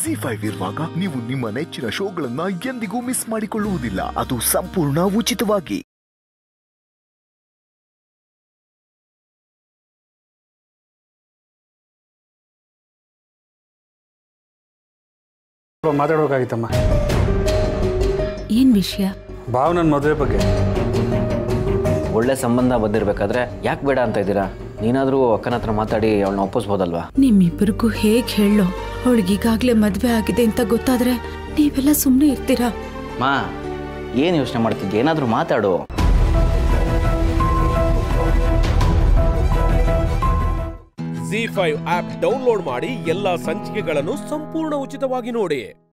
G five ಇರುವಾಗ ನೀವು ನಿಮ್ಮ ನೆಚ್ಚಿನ ಶೋಗಳನ್ನ ಎಂದಿಗೂ ಮಿಸ್ ಮಾಡಿಕೊಳ್ಳುವುದಿಲ್ಲ ಅದು ಸಂಪೂರ್ಣ ಉಚಿತವಾಗಿ ಮಾತಾಡೋಕಾಗಿತ್ತಮ್ಮ ಏನ್ ವಿಷಯ ಭಾವನನ್ ಮದುವೆ ಬಗ್ಗೆ ಒಳ್ಳೆ ಸಂಬಂಧ ಬಂದಿರಬೇಕಾದ್ರೆ ಯಾಕೆ ಬೇಡ ಅಂತ ಇದ್ದೀರಾ ನೀನಾದರೂ ಅಕ್ಕನ ಹತ್ರ ಮಾತಾಡಿ ಅವಳನ್ನ ಒಪ್ಪಿಸ್ಬೋದಲ್ವಾ ನಿಮ್ಮಿಬ್ಬರಿಗೂ ಹೇಗ್ ಹೇಳೋ ಅವಳಿಗೀಗಾಗ್ಲೇ ಮದ್ವೆ ಆಗಿದೆ ಅಂತ ಗೊತ್ತಾದ್ರೆ ನೀವೆಲ್ಲ ಸುಮ್ಮನೆ ಇರ್ತೀರಾ ಮಾ ಏನು ಯೋಚನೆ ಮಾಡ್ತಿದ್ದೆ ಏನಾದರೂ ಮಾತಾಡು ಜಿ ಫೈವ್ ಆಪ್ ಡೌನ್ಲೋಡ್ ಮಾಡಿ ಎಲ್ಲಾ ಸಂಚಿಕೆಗಳನ್ನು ಸಂಪೂರ್ಣ ಉಚಿತವಾಗಿ ನೋಡಿ